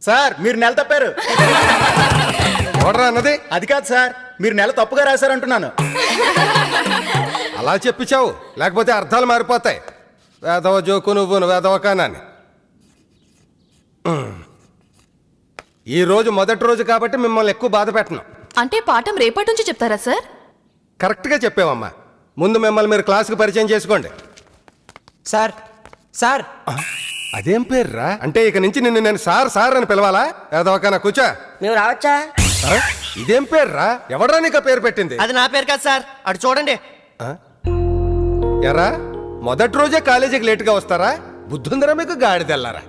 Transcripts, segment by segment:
Sir మీరు నెల తప్పారు ఎవడరా అన్నది అది కాదు సార్ మీరు నెల తప్పుగా రాశారంటున్నాను అలా చెప్పించావు లేకపోతే అర్థాలు మారిపోతాయి వేదవ జోకు నువ్వు వేదవ కానాన్ని ఉమ్. ఈ రోజు మొదటి రోజు కాబట్టి మిమ్మల్ని ఎక్కువ బాధ పెట్టను అంటే పాఠం రేపటి నుంచి చెప్తారా సార్ కరెక్ట్గా చెప్పావమ్మా ముందు మిమ్మల్ని మీరు క్లాస్కి పరిచయం చేసుకోండి సార్ సార్ అదేం పేర్రా అంటే ఇక నుంచి నిన్ను నేను సార్ సార్ అని పిలవాలా వేదవకానా కూర్చో మేము రావచ్చా ఆ? ఇదేం పేర్రా ఎవడ్రా నీకు ఆ పేరు పెట్టింది అది నా పేరు కాదు సార్ అటు చూడండి ఎరా మొదటి రోజే కాలేజీకి లేటుగా వస్తారా బుద్ధుందరా మీకు గాడిదెల్లారా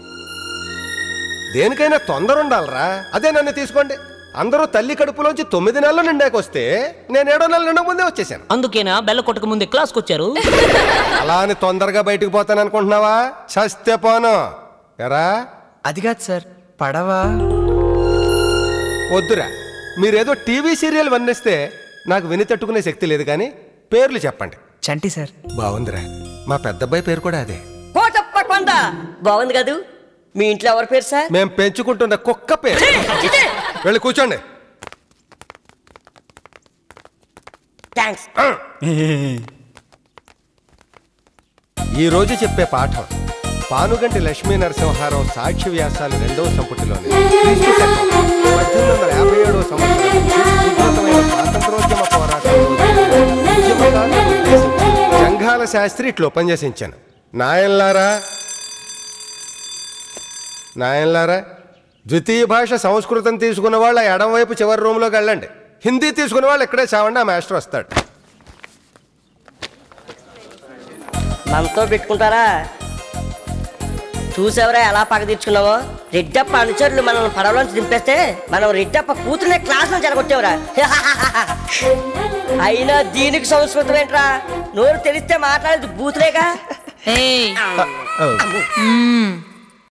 దేనికైనా తొందర ఉండాలరా అదే నన్ను తీసుకోండి అందరూ తల్లి కడుపులోంచి తొమ్మిది నెలలు నిండాకొస్తే నేను ఏడో నెలల నిండా ముందే వచ్చేసాను అందుకేనా బెల్ల కొట్టక ముందే క్లాస్కి వచ్చారు అలా అని తొందరగా బయటకు పోతాను అనుకుంటున్నావా చస్తే పోను ఎరా అది కాదు సార్ పడవా వద్దురా మీరేదో టీవీ సీరియల్ వన్నేస్తే నాకు విని తట్టుకునే శక్తి లేదు కానీ పేర్లు చెప్పండి చంటి సార్ బాగుందిరా మా పెద్దబ్బాయి పేరు కూడా అదే కోటప్ప కొండ బాగుంది కదూ మీ ఇంట్లో ఎవరి పేరు సార్ మేం పెంచుకుంటున్న కుక్క పేరు వెళ్ళి కూర్చోండి థ్యాంక్స్ ఈ రోజు చెప్పే పాఠం పానుగంటి లక్ష్మీ నరసింహారావు సాక్ష్య వ్యాసాలు రెండవ సంపుటిలోని క్రీస్తు శకం పద్దెనిమిది వందల యాభై ఏడవ సంవత్సరం నుంచి ఉధృతమైన స్వాతంత్రోద్యమ పోరాటంలో ఉద్యమకారులను ఉద్దేశించి జంఘాల శాస్త్రి ఇట్లా ఉపన్యసించాను నాయన్లారా నాయన్లారా ద్వితీయ భాష సంస్కృతం తీసుకున్న వాళ్ళు ఆ ఎడం వైపు చివరి రూమ్లోకి వెళ్ళండి హిందీ తీసుకున్న వాళ్ళు ఇక్కడే చావండి ఆ మాస్టర్ వస్తాడు మనతో పెట్టుకుంటారా చూసావరా ఎలా పగ తీర్చుకున్నావో రెడ్డప్ప అనుచరులు మనల్ని పడవలోంచి దింపేస్తే మనం రెడ్డప్ప కూతురునే క్లాస్ నుంచి జరగొచ్చావురా అయినా దీనికి సంస్కృతం ఏంట్రా నోరు తెలిస్తే మాట్లాడేది బూతులేగా ఏయ్ మ్మ్.